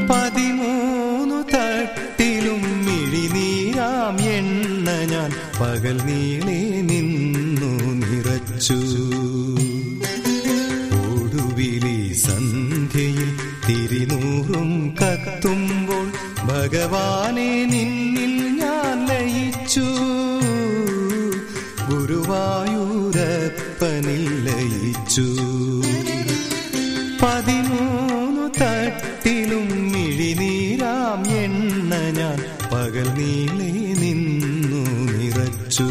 പതിമൂന്നു തട്ടിലും മിഴിനീരാം എണ്ണ ഞാൻ പകൽ നീളെ നിന്നു നിറച്ചു ഒടുവിലി സന്ധ്യയിൽ തിരിനൂറും കത്തുമ്പോൾ ഭഗവാനെ നിന്നിൽ ഞാൻ ലയിച്ചു ഗുരുവായൂരപ്പനിൽ ലയിച്ചു പതിമൂന്നു തട്ടിലും മിഴിനീരാം എണ്ണ ഞാൻ പകൽ നീളെ നിന്നു നിറച്ചു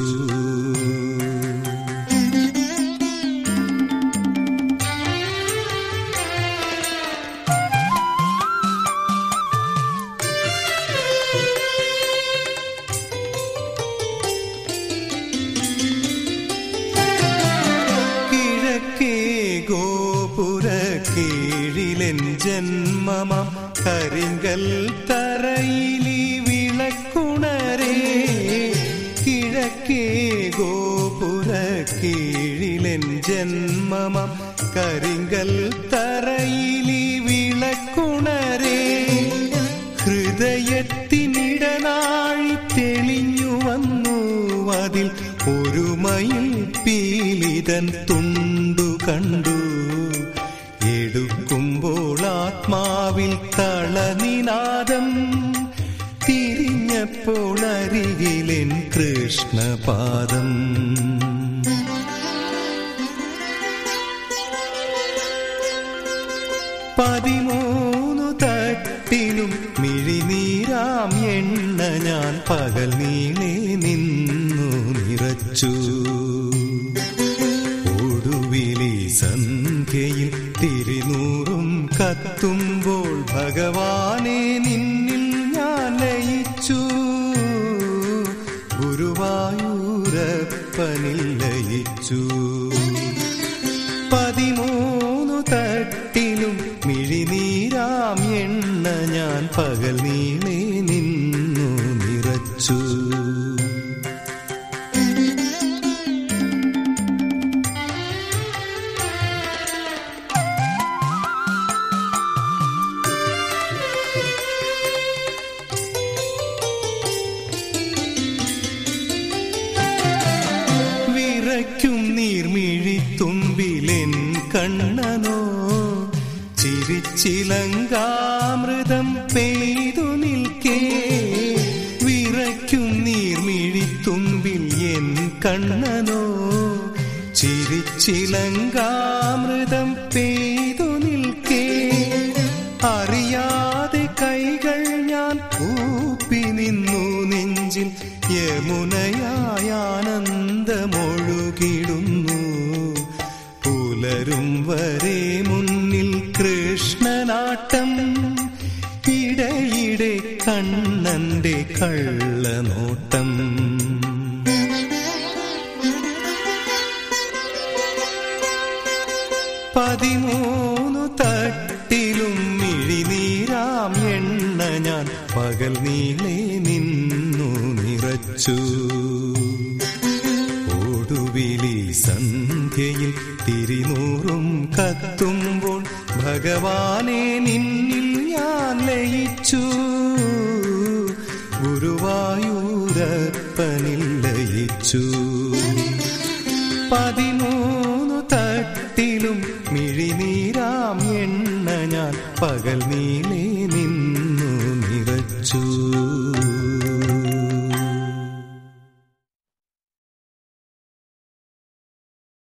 കിഴക്കേ ഗോപുര കീഴിലെൻ ജന്മമാം കരിങ്കൽ തറയിലി വിളക്കുണരേ കിഴക്കേ ഗോപുര കീഴിലെൻ ജന്മമാം കരിങ്കൽ തറയിലി വിളക്കുണരേ ഹൃദയത്തിനിടനാഴി തെളിഞ്ഞു വന്നു അതിൽ ഒരു മയിൽ പീലിതൻ തുണ്ടു കണ്ടു എടുക്കുമ്പോൾ ആത്മാവിൽ തളനിനാദം തിരിഞ്ഞപ്പോൾ അരികിലെൻ കൃഷ്ണപാദം പതിമൂന്നു തട്ടിലും മിഴിനീരാം എണ്ണ ഞാൻ പകൽ നീളെ നിന്നു നിറച്ചു ഒടുവിലി സന്ധ്യയിൽ തിരിനൂറും കത്തുമ്പോൾ ഭഗവാനെ നിന്നിൽ ഞാൻ ലയിച്ചു ഗുരുവായൂരപ്പനിൽ ലയിച്ചു പതിമൂന്നു തട്ടിലും മിഴിനീരാം എണ്ണ ഞാൻ പകൽ നീളെ നിന്നു നിറച്ചു വിറയ്ക്കും നീർമിഴി തുമ്പിലെൻ കണ്ണനോ ചിരിച്ചിലങ്കാമൃതം പെയ്തു നിൽക്കേ വിറയ്ക്കും നീർമിഴി തുമ്പിൽ എൻ കണ്ണനോ ചിരിച്ചിലങ്കാമൃതം പെയ്തു നിൽക്കേ അറിയാതെ കൈകൾ ഞാൻ കൂപ്പി നിന്നു നെഞ്ചിൽ യമുനയായ ആനന്ദമൊഴുകിടുന്നു പുലരും വരെ മുന്നിൽ കൃഷ്ണനാട്ടം ഇടയിടെ കണ്ണന്റെ കള്ളനോട്ടം പതിമൂന്നു തട്ടിലും മിഴിനീരാം എണ്ണ ഞാൻ പകൽ നീളെ നിന്നു നിറച്ചു ഒടുവിലി സന്ധ്യയിൽ തിരിനൂറും കത്തുമ്പോൾ ഭഗവാനെ നിന്നിൽ ഞാൻ ലയിച്ചു ഗുരുവായൂരപ്പനിൽ ലയിച്ചു പതിമൂന്നു തട്ടിലും മിഴിനീരാം എണ്ണ ഞാൻ പകൽ നീളെ നിന്നു നിറച്ചു